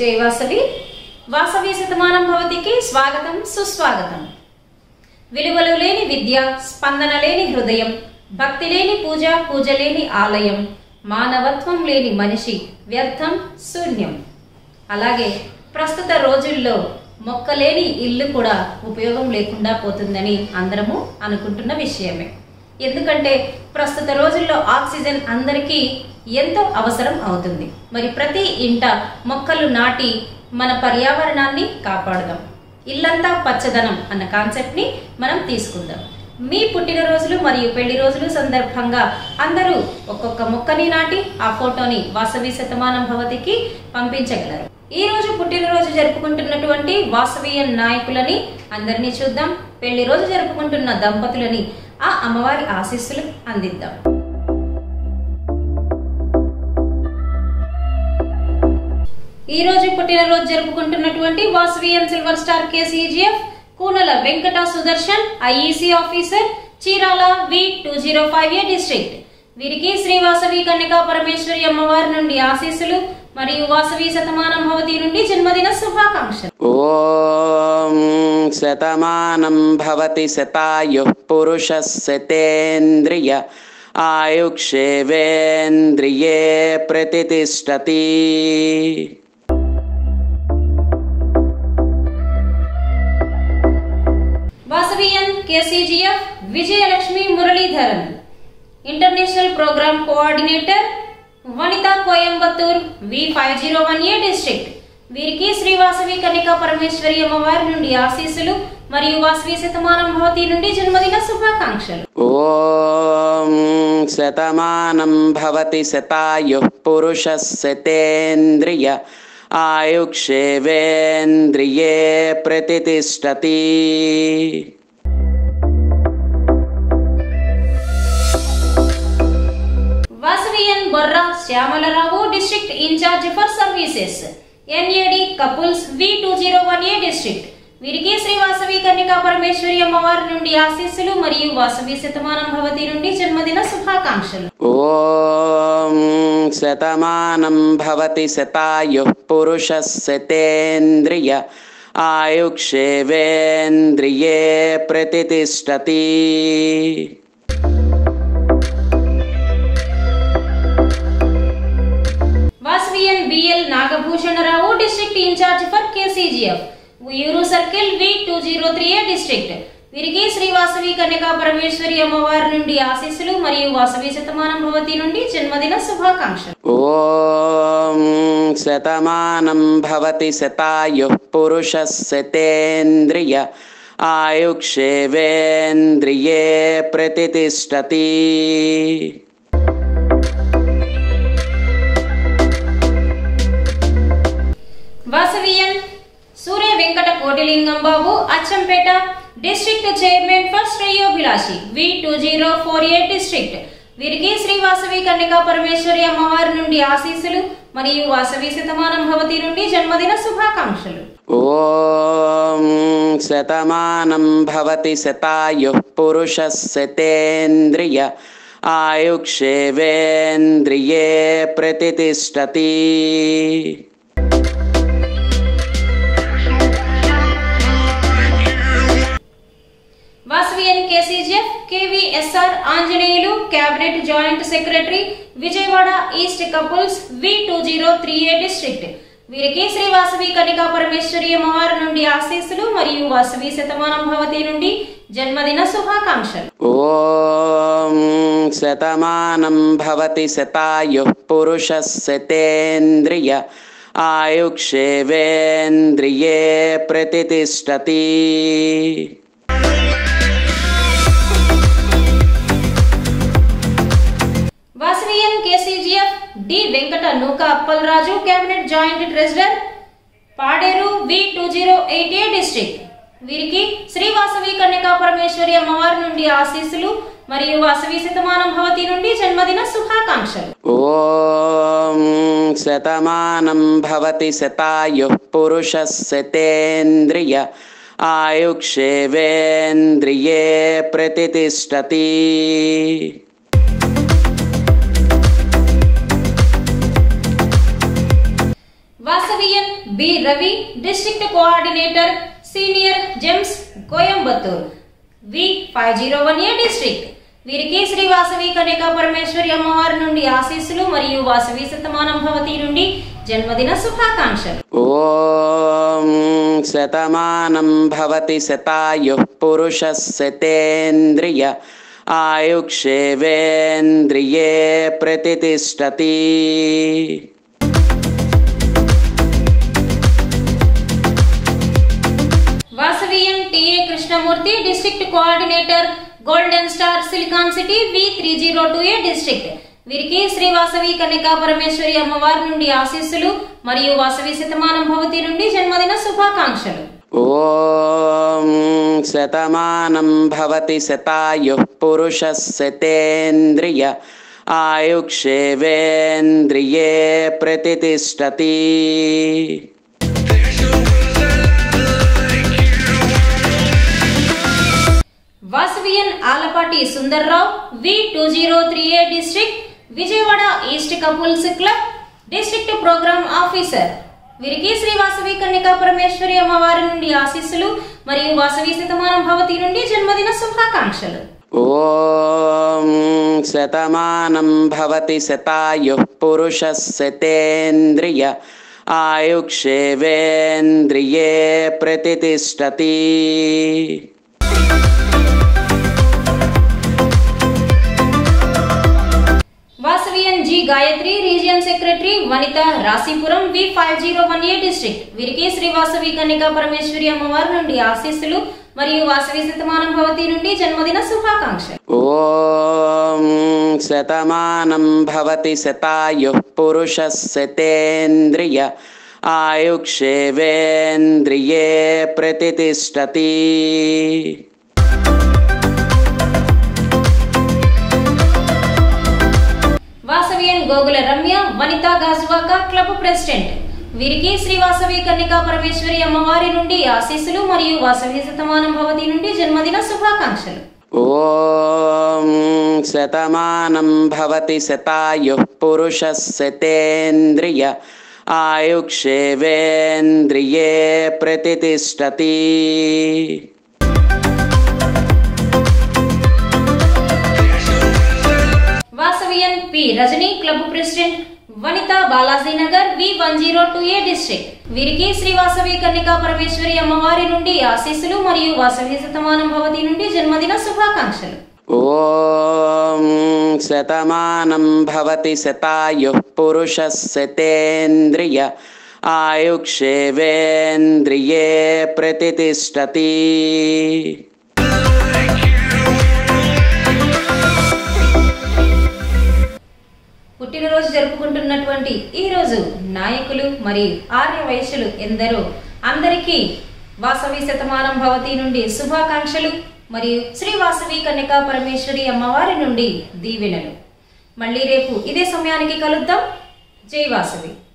జై వాసవి వాసవి శతమానం భవతికి స్వాగతం సుస్వాగతం విలువలు లేని విద్య స్పందన లేని హృదయం భక్తి లేని పూజ పూజ లేని ఆలయం మానవత్వం లేని మనిషి వ్యర్థం శూన్యం అలాగే ప్రస్తుత రోజుల్లో మొక్కలేని ఇల్లు కూడా ఉపయోగం లేకుండా పోతుందని అందరము అనుకుంటున్న విషయమే ఎందుకంటే ప్రస్తుత రోజుల్లో ఆక్సిజన్ అందరికీ ఎంతో అవసరం అవుతుంది మరి ప్రతి ఇంట మొక్కలు నాటి మన పర్యావరణాన్ని కాపాడదాం ఇల్లంతా పచ్చదనం అన్న కాన్సెప్ట్ ని మనం తీసుకుందాం మీ పుట్టినరోజులు మరియు పెళ్లి రోజులు సందర్భంగా అందరూ ఒక్కొక్క మొక్కని నాటి ఆ ఫోటోని వాసవి శతమానం భవతికి పంపించగలరు ఈ రోజు పుట్టినరోజు జరుపుకుంటున్నటువంటి వాసవీయ నాయకులని అందరినీ చూద్దాం పెళ్లి రోజు జరుపుకుంటున్న దంపతులని ఆ అమ్మవారి ఆశీస్సులు అందిద్దాం ఈ రోజు పుట్టినరోజు జరుపుకుంటున్నటువంటి Vasavian silver star KCGF Koonala Venkata Sudarshan IEC officer Chirala V two zero five A district వీరికి శ్రీ వాసవి కన్యకా పరమేశ్వరి అమ్మవారి నుండి ఆశీస్సులు మరియు వాసవి శతమానం భవతి నుండి జన్మదిన శుభాకాంక్షలు ॐ शतमानं भवति शतायुः पुरुषः शतेन्द्रिय आयुक्षेवेन्द्रिये प्रतितिष्ठति Vasavian KCGF Vijayalakshmi Muralidharan international programme coordinator Vanitha Coimbatore V five zero one A district వీరికి శ్రీ వాసవి కన్యకా పరమేశ్వరి అమ్మవారి నుండి ఆశీస్సులు మరియు వాసవి శతమానం భవతి నుండి జన్మదిన శుభాకాంక్షలు ॐ शतमानं भवति शतायुः पुरुषः शतेन्द्रिय आयुक्षेवेन्द्रिये प्रतितिष्ठति Vasavian Borra Shyamalarao district in charge for services NAD couples V two zero one A district వీరికి శ్రీ వాసవి కన్యకా పరమేశ్వరి అమ్మవారి నుండి ఆశీస్సులు మరియు వాసవి శతమానం భవతి నుండి జన్మదిన శుభాకాంక్షలు ॐ शतमानं भवति शतायुः पुरुषः शतेन्द्रिय आयुक्षेवेन्द्रिये प्रतितिष्ठति Vasavian BL Nagabhushanarao district in charge for KCGF యూరు circle V two zero three A district వీరికి శ్రీ వాసవి కన్యకా పరమేశ్వరి అమ్మవారి నుండి ఆశీస్సులు మరియు వాసవి శతమానం భవతి నుండి జన్మదిన శుభాకాంక్షలు ॐ शतमानं भवति शतायुः पुरुषः शतेन्द्रिय आयुक्षेवेन्द्रिये प्रतितिष्ठति Vasavian Surya Venkata Kotilingam Babu Achampeta district chairman for శ్రేయోభిలాషి V two zero four eight district వీరికి శ్రీ వాసవి కన్యకా పరమేశ్వరి అమ్మవారి నుండి ఆశీస్సులు మరియు వాసవి శతమానం భవతి నుండి జన్మదిన శుభాకాంక్షలు ॐ शतमानं भवति शतायुः पुरुषः शतेन्द्रिय आयुक्षेवेन्द्रिये प्रतितिष्ठति Vasavian KCGF KVSR Anjaneyulu cabinet joint secretary Vijayawada east couples V two zero three A district వీరికి శ్రీ వాసవి కన్యకా పరమేశ్వరి అమ్మవారి నుండి ఆశీస్సులు మరియు వాసవి శతమానం భవతి నుండి జన్మదిన శుభాకాంక్షలు ॐ शतमानं भवति शतायुः पुरुषः शतेन्द्रिय आयुक्षेवेन्द्रिये प्रतितिष्ठति Vasavian KCGF D Venkata Nooka Appalaraju cabinet joint treasurer Paderu V two zero eight A district వీరికి శ్రీ వాసవి కన్యకా పరమేశ్వరి అమ్మవారి నుండి ఆశీస్సులు మరియు వాసవి శతమానం భవతి నుండి జన్మదిన శుభాకాంక్షలు ॐ शतमानं भवति शतायुः पुरुषः शतेन्द्रिय आयुक्षेवेन्द्रिये प्रतितिष्ठति Vasavian B Ravi district coordinator senior gems Coimbatore V five zero one A district వీరికి శ్రీ వాసవి కన్యకా పరమేశ్వరి అమ్మవారి నుండి ఆశీస్సులు మరియు వాసవి శతమానం భవతి నుండి జన్మదిన శుభాకాంక్షలు ॐ शतमानं भवति शतायुः पुरुषः शतेन्द्रिय आयुक्षेवेन्द्रिये प्रतितिष्ठति Vasavian TA Krishnamurthy district coordinator golden star silicon city V three zero two A district వీరికి శ్రీ వాసవి కన్యకా పరమేశ్వరి అమ్మవారి నుండి ఆశీస్సులు మరియు వాసవి శతమానం భవతి నుండి జన్మదిన శుభాకాంక్షలు ॐ शतमानं भवति शतायुः पुरुषः शतेन्द्रिय आयुक्षेवेन्द्रिये प्रतितिष्ठति Vasavian Alapati Sundarrao V two zero three A district Vijayawada east couples club district programme officer వీరికి శ్రీ వాసవి కన్యకా పరమేశ్వరి అమ్మవారి నుండి ఆశీస్సులు మరియు వాసవి శతమానం భవతి నుండి జన్మదిన శుభాకాంక్షలు ॐ शतमानं भवति शतायुः पुरुषः शतेन्द्रिय आयुक्षेवेन्द्रिये प्रतितिष्ठति Vasavian G Gayatri region secretary Vanitha Rasipuram V five zero one A district వీరికి శ్రీ వాసవి కన్యకా పరమేశ్వరి అమ్మవారి నుండి ఆశీస్సులు మరియు వాసవి శతమానం భవతి నుండి జన్మదిన శుభాకాంక్షలు ॐ शतमानं भवति शतायुः पुरुषः शतेन्द्रिय आयुक्षेवेन्द्रिये प्रतितिष्ठति వాసవియన్ గోగుల రమ్య వనిత గాజువాక క్లబ్ ప్రెసిడెంట్ వీరికి శ్రీ వాసవి కన్యకా పరమేశ్వరి అమ్మవారి నుండి ఆశీస్సులు మరియు వాసవి శతమానం భవతి నుండి జన్మదిన శుభాకాంక్షలు ॐ शतमानं भवति शतायुः पुरुषः शतेन्द्रिय आयुक्षेवेन्द्रिये प्रतितिष्ठति Vasavian P Rajani club president Vanitha Balaji Nagar V one zero two A district వీరికి శ్రీ వాసవి కన్యకా పరమేశ్వరి అమ్మవారి నుండి ఆశీస్సులు మరియు వాసవి శతమానం భవతి నుండి జన్మదిన శుభాకాంక్షలు ॐ शतमानं भवति शतायुः पुरुषः शतेन्द्रिय आयुक्षेवेन्द्रिये प्रतितिष्ठति పుట్టినరోజు జరుపుకుంటున్నటువంటి ఈ రోజు నాయకులు మరియు ఆర్య వయస్సులు ఎందరో అందరికీ వాసవి శతమానం భవతి నుండి శుభాకాంక్షలు మరియు శ్రీ వాసవి కన్యకా పరమేశ్వరి అమ్మవారి నుండి దీవెనలు మళ్ళీ రేపు ఇదే సమయానికి కలుద్దాం జై వాసవి